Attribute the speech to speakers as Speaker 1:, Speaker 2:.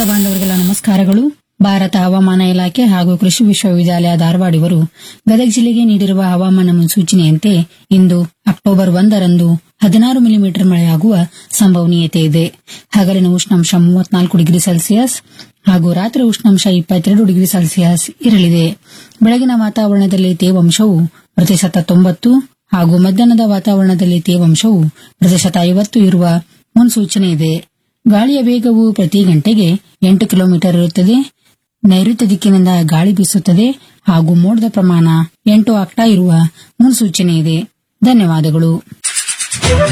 Speaker 1: ಬಾಂಧವರಿಗೆಲ್ಲ ನಮಸ್ಕಾರಗಳು ಭಾರತ ಹವಾಮಾನ ಇಲಾಖೆ ಹಾಗೂ ಕೃಷಿ ವಿಶ್ವವಿದ್ಯಾಲಯ ಧಾರವಾಡ ಇವರು ಗದಗ ಜಿಲ್ಲೆಗೆ ನೀಡಿರುವ ಹವಾಮಾನ ಮುನ್ಸೂಚನೆಯಂತೆ ಇಂದು ಅಕ್ಟೋಬರ್ ಒಂದರಂದು ಹದಿನಾರು ಮಿಲಿಮೀಟರ್ ಮಳೆಯಾಗುವ ಸಂಭವನೀಯತೆ ಇದೆ ಹಗಲಿನ ಉಷ್ಣಾಂಶ ಮೂವತ್ನಾಲ್ಕು ಡಿಗ್ರಿ ಸೆಲ್ಸಿಯಸ್ ಹಾಗೂ ರಾತ್ರಿ ಉಷ್ಣಾಂಶ ಇಪ್ಪತ್ತೆರಡು ಡಿಗ್ರಿ ಸೆಲ್ಸಿಯಸ್ ಇರಲಿದೆ ಬೆಳಗಿನ ವಾತಾವರಣದಲ್ಲಿ ತೇವಾಂಶವು ಪ್ರತಿಶತ ತೊಂಬತ್ತು ಹಾಗೂ ಮಧ್ಯಾಹ್ನದ ವಾತಾವರಣದಲ್ಲಿ ತೇವಾಂಶವು ಪ್ರತಿಶತ ಐವತ್ತು ಇರುವ ಮುನ್ಸೂಚನೆ ಇದೆ ಗಾಳಿಯ ವೇಗವು ಪ್ರತಿ ಗಂಟೆಗೆ ಎಂಟು ಕಿಲೋಮೀಟರ್ ಇರುತ್ತದೆ ನೈಋತ್ಯ ದಿಕ್ಕಿನಿಂದ ಗಾಳಿ ಬೀಸುತ್ತದೆ ಹಾಗೂ ಮೋಡದ ಪ್ರಮಾಣ ಎಂಟು ಆಕ್ಟಾ ಇರುವ ಮುನ್ಸೂಚನೆ ಇದೆ ಧನ್ಯವಾದಗಳು